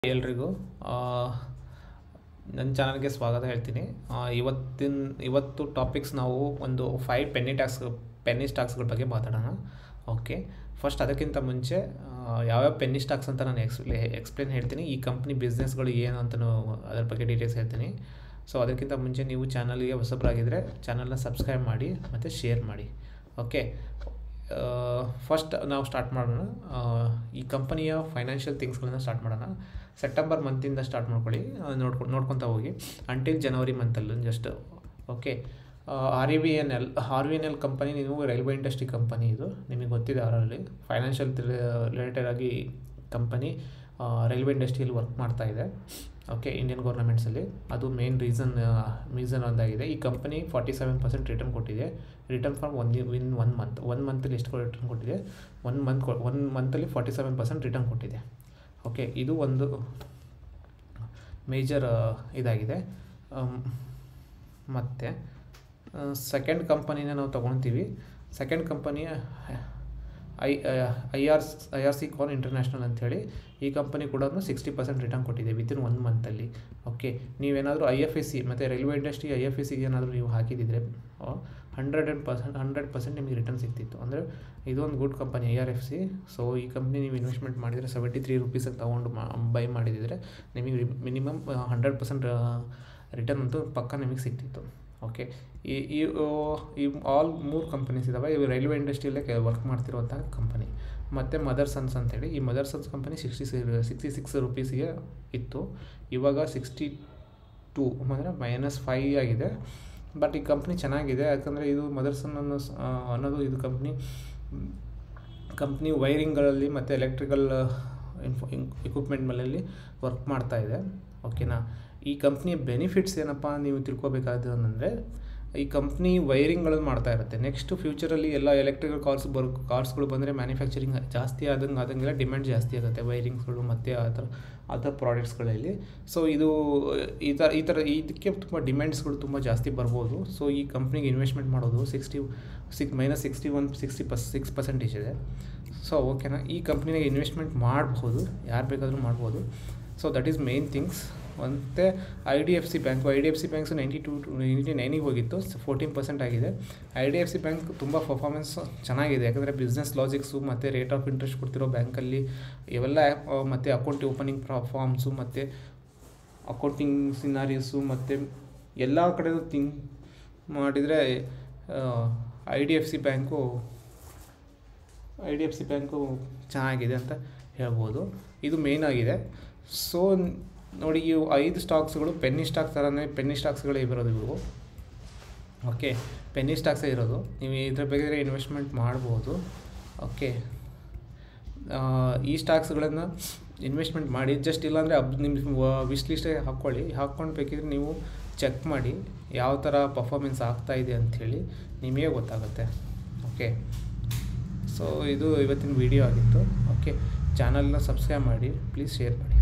ಎಲ್ರಿಗೂ ನನ್ನ ಚಾನಲ್ಗೆ ಸ್ವಾಗತ ಹೇಳ್ತೀನಿ ಆ, ಇವತ್ತಿನ ಇವತ್ತು ಟಾಪಿಕ್ಸ್ ನಾವು ಒಂದು ಫೈವ್ ಪೆನ್ನಿ ಟ್ಯಾಕ್ಸ್ ಪೆನ್ನಿ ಸ್ಟಾಕ್ಸ್ಗಳ ಬಗ್ಗೆ ಮಾತಾಡೋಣ ಓಕೆ ಫಸ್ಟ್ ಅದಕ್ಕಿಂತ ಮುಂಚೆ ಆ, ಯಾವ್ಯಾವ ಪೆನ್ನಿ ಸ್ಟಾಕ್ಸ್ ಅಂತ ನಾನು ಎಕ್ಸ್ಪ್ಲೇ ಎಕ್ಸ್ಪ್ಲೇನ್ ಹೇಳ್ತೀನಿ ಈ ಕಂಪ್ನಿ ಬಿಸ್ನೆಸ್ಗಳು ಏನು ಅಂತಲೂ ಅದ್ರ ಬಗ್ಗೆ ಡೀಟೇಲ್ಸ್ ಹೇಳ್ತೀನಿ ಸೊ ಅದಕ್ಕಿಂತ ಮುಂಚೆ ನೀವು ಚಾನಲ್ಗೆ ಹೊಸಬರಾಗಿದ್ದರೆ ಚಾನಲ್ನ ಸಬ್ಸ್ಕ್ರೈಬ್ ಮಾಡಿ ಮತ್ತು ಶೇರ್ ಮಾಡಿ ಓಕೆ ಫಸ್ಟ್ ನಾವು ಸ್ಟಾರ್ಟ್ ಮಾಡೋಣ ಆ, ಈ ಕಂಪನಿಯ ಫೈನಾನ್ಷಿಯಲ್ ಥಿಂಗ್ಸ್ಗಳನ್ನ ಸ್ಟಾರ್ಟ್ ಮಾಡೋಣ ಸೆಪ್ಟೆಂಬರ್ ಮಂತಿಂದ ಸ್ಟಾರ್ಟ್ ಮಾಡ್ಕೊಳ್ಳಿ ನೋಡ್ಕೊಂಡು ನೋಡ್ಕೊತಾ ಹೋಗಿ ಅಂಟಿಲ್ ಜನವರಿ ಮಂತಲ್ಲಿ just okay R E V N L R V N L company ನೀವು ರೈಲ್ವೆ ಇಂಡಸ್ಟ್ರಿ ಕಂಪನಿ ಇದು ನಿಮಗೆ ಗೊತ್ತಿದೆ ಅವರಲ್ಲಿ ಫೈನಾನ್ಷಿಯಲ್ ರಿಲೇಟೆಡ್ ಆಗಿ ಕಂಪನಿ ರೈಲ್ವೆ ಇಂಡಸ್ಟ್ರಿಯಲ್ಲಿ ವರ್ಕ್ ಮಾಡ್ತಾ ಇದೆ ಓಕೆ ಇಂಡಿಯನ್ ಗೌರ್ಮೆಂಟ್ಸಲ್ಲಿ ಅದು ಮೇನ್ ರೀಸನ್ ರೀಸನ್ ಒಂದಾಗಿದೆ ಈ company forty seven percent return ಕೊಟ್ಟಿದೆ return for one within one month one ಮಂತಲ್ಲಿ ಎಷ್ಟು ರಿಟರ್ನ್ ಕೊಟ್ಟಿದೆ ಒನ್ ಮಂತ್ ಒನ್ ಮಂತಲ್ಲಿ ಫಾರ್ಟಿ ಸೆವೆನ್ ಪರ್ಸೆಂಟ್ ರಿಟರ್ನ್ ಕೊಟ್ಟಿದೆ ಓಕೆ ಇದು ಒಂದು ಮೇಜರ್ ಇದಾಗಿದೆ ಮತ್ತು ಸೆಕೆಂಡ್ ಕಂಪನಿನ ನಾವು ತೊಗೊಳ್ತೀವಿ ಸೆಕೆಂಡ್ ಕಂಪನಿಯ I I R I R C con international ಅಂಥೇಳಿ ಈ ಕಂಪನಿ ಕೂಡ ಸಿಕ್ಸ್ಟಿ ಪರ್ಸೆಂಟ್ ರಿಟರ್ನ್ ಕೊಟ್ಟಿದೆ ವಿತಿನ್ ಒನ್ ಮಂತಲ್ಲಿ ಓಕೆ ನೀವೇನಾದರೂ ಐ ಎಫ್ ಎಸ್ ಸಿ ಮತ್ತು railway industry I F S ಸಿಗೆ ಏನಾದರೂ ನೀವು ಹಾಕಿದ್ದಿದ್ರೆ hundred and percent hundred percent ನಿಮಗೆ ರಿಟರ್ನ್ ಸಿಗ್ತಿತ್ತು ಅಂದರೆ ಇದೊಂದು good company I R F C so ಈ ಕಂಪ್ನಿ ನೀವು ಇನ್ವೆಸ್ಟ್ಮೆಂಟ್ ಮಾಡಿದರೆ ಸೆವೆಂಟಿ ತ್ರೀ ರುಪೀಸಿಗೆ ತೊಗೊಂಡು ಮಾ ಬೈ ಮಾಡಿದಿದ್ರೆ ನಿಮಗೆ ಮಿನಿಮಮ್ ಹಂಡ್ರೆಡ್ ಪರ್ಸೆಂಟ್ ರಿಟರ್ನ್ ಅಂತೂ ಪಕ್ಕ ನಿಮಗೆ ಸಿಗ್ತಿತ್ತು ಓಕೆ ಈ ಈ ಈ ಆಲ್ ಮೂರು ಕಂಪನೀಸ್ ಇದ್ದಾವೆ ಇವು ರೈಲ್ವೆ ಇಂಡಸ್ಟ್ರಿಯಲ್ಲೇ ಕೆ ವರ್ಕ್ ಮಾಡ್ತಿರುವಂಥ ಕಂಪನಿ ಮತ್ತು ಮದರ್ ಸನ್ಸ್ ಅಂತೇಳಿ ಈ mother sons company sixty sixty six ರುಪೀಸಿಗೆ ಇತ್ತು ಇವಾಗ ಸಿಕ್ಸ್ಟಿ ಟೂ ಅಂದರೆ ಮೈನಸ್ ಫೈ ಆಗಿದೆ ಬಟ್ ಈ ಕಂಪ್ನಿ ಚೆನ್ನಾಗಿದೆ ಯಾಕಂದರೆ ಇದು ಮದರ್ಸನ್ ಅನ್ನೋ ಸ್- ಆ, ಅನ್ನೋದು ಇದು ಕಂಪ್ನಿ ಕಂಪ್ನಿ ವೈರಿಂಗ್ಗಳಲ್ಲಿ ಮತ್ತು ಎಲೆಕ್ಟ್ರಿಕಲ್ ಇನ್ಫೋ ಇಕ್ವಿಪ್ಮೆಂಟ್ ಮೇಲಲ್ಲಿ ವರ್ಕ್ ಮಾಡ್ತಾ ಇದೆ ಓಕೆನಾ ಈ ಕಂಪ್ನಿಯ ಬೆನಿಫಿಟ್ಸ್ ಏನಪ್ಪ ನೀವು ತಿಳ್ಕೊಬೇಕಾದ್ದು ಅಂದರೆ ಈ ಕಂಪ್ನಿ ವೈರಿಂಗ್ಗಳನ್ನು ಮಾಡ್ತಾ ಇರುತ್ತೆ ನೆಕ್ಸ್ಟ್ ಫ್ಯೂಚರಲ್ಲಿ ಎಲ್ಲ ಎಲೆಕ್ಟ್ರಿಕಲ್ ಕಾರ್ಸ್ ಬರ್ ಕಾರ್ಸ್ಗಳು ಬಂದರೆ ಮ್ಯಾನುಫ್ಯಾಕ್ಚರಿಂಗ್ ಜಾಸ್ತಿ ಆದಂಗೆ ಆದಂಗೆಲ್ಲ ಡಿಮ್ಯಾಂಡ್ ಜಾಸ್ತಿ ಆಗುತ್ತೆ ವೈರಿಂಗ್ಸ್ಗಳು ಮತ್ತು ಆ ಥರ ಅದರ್ ಪ್ರಾಡಕ್ಟ್ಸ್ಗಳಲ್ಲಿ ಸೊ ಇದು ಈ ಥರ ಈ ಥರ ಇದಕ್ಕೆ ತುಂಬ ಡಿಮ್ಯಾಂಡ್ಸ್ಗಳು ತುಂಬ ಜಾಸ್ತಿ ಬರ್ಬೋದು ಸೊ ಈ ಕಂಪ್ನಿಗೆ ಇನ್ವೆಸ್ಟ್ಮೆಂಟ್ ಮಾಡೋದು sixty six minus sixty one sixty plus six percentage ಇದೆ ಸೊ ಓಕೆನಾ ಈ ಕಂಪ್ನಿನಾಗ ಇನ್ವೆಸ್ಟ್ಮೆಂಟ್ ಮಾಡಬಹುದು ಯಾರು ಬೇಕಾದರೂ ಮಾಡ್ಬೋದು so that is main things ಮತ್ತು I D F C bank I D F C banks ninety two ninety ನೈನಿಗೆ ಹೋಗಿತ್ತು ಫೋರ್ಟೀನ್ ಪರ್ಸೆಂಟ್ ಆಗಿದೆ I D F C bank ತುಂಬ ಪರ್ಫಾರ್ಮೆನ್ಸ್ ಚೆನ್ನಾಗಿದೆ ಯಾಕಂದರೆ ಬಿಸ್ನೆಸ್ ಲಾಜಿಕ್ಸು ಮತ್ತು ರೇಟ್ ಆಫ್ ಇಂಟ್ರೆಸ್ಟ್ ಕೊಡ್ತಿರೋ ಬ್ಯಾಂಕಲ್ಲಿ ಇವೆಲ್ಲ ಮತ್ತು ಅಕೌಂಟ್ ಓಪನಿಂಗ್ ಫಾರ್ಮ್ಸು ಮತ್ತು ಅಕೌಂಟಿಂಗ್ ಸಿನಾರಿಯಸ್ಸು ಮತ್ತು ಎಲ್ಲ ಕಡೆಯೂ ಥಿಂಕ್ ಮಾಡಿದರೆ I D F C bank I D F C bank ಚೆನ್ನಾಗಿದೆ ಅಂತ ಹೇಳ್ಬೋದು ಇದು ಮೇಯ್ನ್ ಆಗಿದೆ ಸೊ ನೋಡಿ ಇವು ಐದು ಸ್ಟಾಕ್ಸ್ಗಳು ಪೆನ್ನಿ ಸ್ಟಾಕ್ ಥರನೇ ಪೆನ್ನಿ ಸ್ಟಾಕ್ಸ್ಗಳೇ ಇರೋದು ಇವು ಓಕೆ ಪೆನ್ನಿ ಸ್ಟಾಕ್ಸೇ ಇರೋದು ನೀವು ಇದ್ರ ಬಗ್ಗೆ ಇನ್ವೆಸ್ಟ್ಮೆಂಟ್ ಮಾಡ್ಬೋದು ಓಕೆ ಈ ಸ್ಟಾಕ್ಸ್ಗಳನ್ನು ಇನ್ವೆಸ್ಟ್ಮೆಂಟ್ ಮಾಡಿ ಜಸ್ಟ್ ಇಲ್ಲಾಂದರೆ ಅಬ್ ನಿಮ್ಮ ವಿಶ್ ಲಿಸ್ಟೇ ಹಾಕ್ಕೊಳ್ಳಿ ಹಾಕ್ಕೊಂಡು ಬೇಕಿದ್ರೆ ನೀವು ಚೆಕ್ ಮಾಡಿ ಯಾವ ಥರ ಪರ್ಫಾಮೆನ್ಸ್ ಆಗ್ತಾ ಇದೆ ಅಂಥೇಳಿ ನಿಮಗೆ ಗೊತ್ತಾಗುತ್ತೆ ಓಕೆ ಸೊ ಇದು ಇವತ್ತಿನ ವಿಡಿಯೋ ಆಗಿತ್ತು ಓಕೆ ಚಾನಲ್ನ ಸಬ್ಸ್ಕ್ರೈಬ್ ಮಾಡಿ ಪ್ಲೀಸ್ ಶೇರ್ ಮಾಡಿ